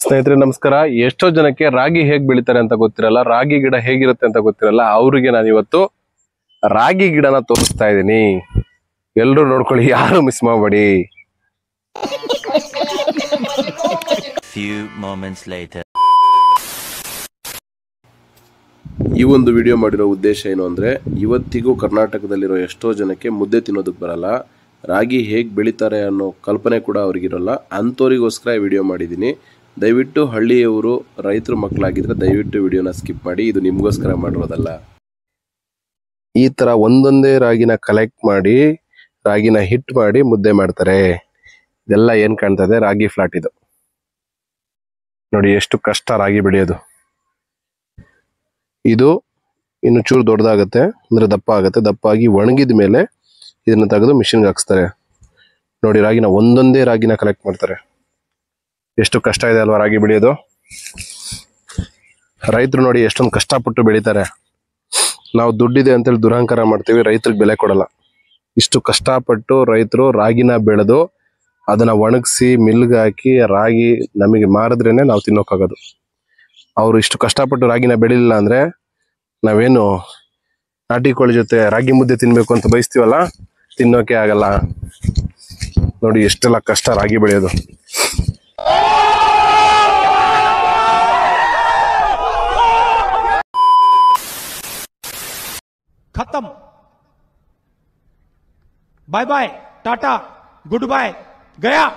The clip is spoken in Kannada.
ಸ್ನೇಹಿತರೆ ನಮಸ್ಕಾರ ಎಷ್ಟೋ ಜನಕ್ಕೆ ರಾಗಿ ಹೇಗ್ ಬೆಳಿತಾರೆ ಅಂತ ಗೊತ್ತಿರಲ್ಲ ರಾಗಿ ಗಿಡ ಹೇಗಿರುತ್ತೆ ಅಂತ ಗೊತ್ತಿರಲ್ಲ ಅವ್ರಿಗೆ ನಾನು ಇವತ್ತು ರಾಗಿ ಗಿಡನ ತೋರಿಸ್ತಾ ಇದ್ದೀನಿ ಎಲ್ರು ನೋಡ್ಕೊಳ್ಳಿ ಯಾರು ಮಿಸ್ ಮಾಡಬೇಡಿ Few moments later. ಈ ಒಂದು ವಿಡಿಯೋ ಮಾಡಿರೋ ಉದ್ದೇಶ ಏನು ಅಂದ್ರೆ ಇವತ್ತಿಗೂ ಕರ್ನಾಟಕದಲ್ಲಿರೋ ಎಷ್ಟೋ ಜನಕ್ಕೆ ಮುದ್ದೆ ತಿನ್ನೋದಕ್ಕೆ ಬರಲ್ಲ ರಾಗಿ ಹೇಗೆ ಬೆಳಿತಾರೆ ಅನ್ನೋ ಕಲ್ಪನೆ ಕೂಡ ಅವ್ರಿಗಿರಲ್ಲ ಅಂಥವ್ರಿಗೋಸ್ಕರ ಈ ವಿಡಿಯೋ ಮಾಡಿದ್ದೀನಿ ದಯವಿಟ್ಟು ಹಳ್ಳಿಯವರು ರೈತರ ಮಕ್ಕಳಾಗಿದ್ರೆ ದಯವಿಟ್ಟು ವಿಡಿಯೋನ ಸ್ಕಿಪ್ ಮಾಡಿ ಇದು ನಿಮಗೋಸ್ಕರ ಮಾಡಿರೋದಲ್ಲ ಈ ತರ ಒಂದೊಂದೇ ರಾಗಿನ ಕಲೆಕ್ಟ್ ಮಾಡಿ ರಾಗಿನ ಹಿಟ್ ಮಾಡಿ ಮುದ್ದೆ ಮಾಡ್ತಾರೆ ಇದೆಲ್ಲ ಏನ್ ಕಾಣ್ತದೆ ರಾಗಿ ಫ್ಲಾಟ್ ಇದು ನೋಡಿ ಎಷ್ಟು ಕಷ್ಟ ರಾಗಿ ಬೆಳೆಯೋದು ಇದು ಇನ್ನು ಚೂರು ದೊಡ್ಡದಾಗತ್ತೆ ಅಂದ್ರೆ ದಪ್ಪ ಆಗುತ್ತೆ ದಪ್ಪ ಆಗಿ ಒಣಗಿದ ಮೇಲೆ ಇದನ್ನ ತೆಗೆದು ಮಿಷಿನ್ಗೆ ಹಾಕ್ಸ್ತಾರೆ ನೋಡಿ ರಾಗಿನ ಒಂದೊಂದೇ ರಾಗಿನ ಕಲೆಕ್ಟ್ ಮಾಡ್ತಾರೆ ಎಷ್ಟು ಕಷ್ಟ ಇದೆ ಅಲ್ವಾ ರಾಗಿ ಬೆಳೆಯೋದು ರೈತರು ನೋಡಿ ಎಷ್ಟೊಂದು ಕಷ್ಟಪಟ್ಟು ಬೆಳಿತಾರೆ ನಾವು ದುಡ್ಡಿದೆ ಅಂತೇಳಿ ದುರಹಂಕಾರ ಮಾಡ್ತೀವಿ ರೈತರಿಗೆ ಬೆಲೆ ಕೊಡಲ್ಲ ಇಷ್ಟು ಕಷ್ಟಪಟ್ಟು ರೈತರು ರಾಗಿನ ಬೆಳೆದು ಅದನ್ನ ಒಣಗಿಸಿ ಮಿಲ್ಗೆ ಹಾಕಿ ರಾಗಿ ನಮಗೆ ಮಾರಿದ್ರೇನೆ ನಾವು ತಿನ್ನೋಕ್ಕಾಗೋದು ಅವ್ರು ಇಷ್ಟು ಕಷ್ಟಪಟ್ಟು ರಾಗಿನ ಬೆಳಿಲಿಲ್ಲ ಅಂದ್ರೆ ನಾವೇನು ನಾಟಿ ಕೋಳಿ ಜೊತೆ ರಾಗಿ ಮುದ್ದೆ ತಿನ್ಬೇಕು ಅಂತ ಬಯಸ್ತೀವಲ್ಲ ತಿನ್ನೋಕೆ ಆಗಲ್ಲ ನೋಡಿ ಎಷ್ಟೆಲ್ಲ ಕಷ್ಟ ರಾಗಿ ಬೆಳೆಯೋದು खत्म bye bye tata good bye गया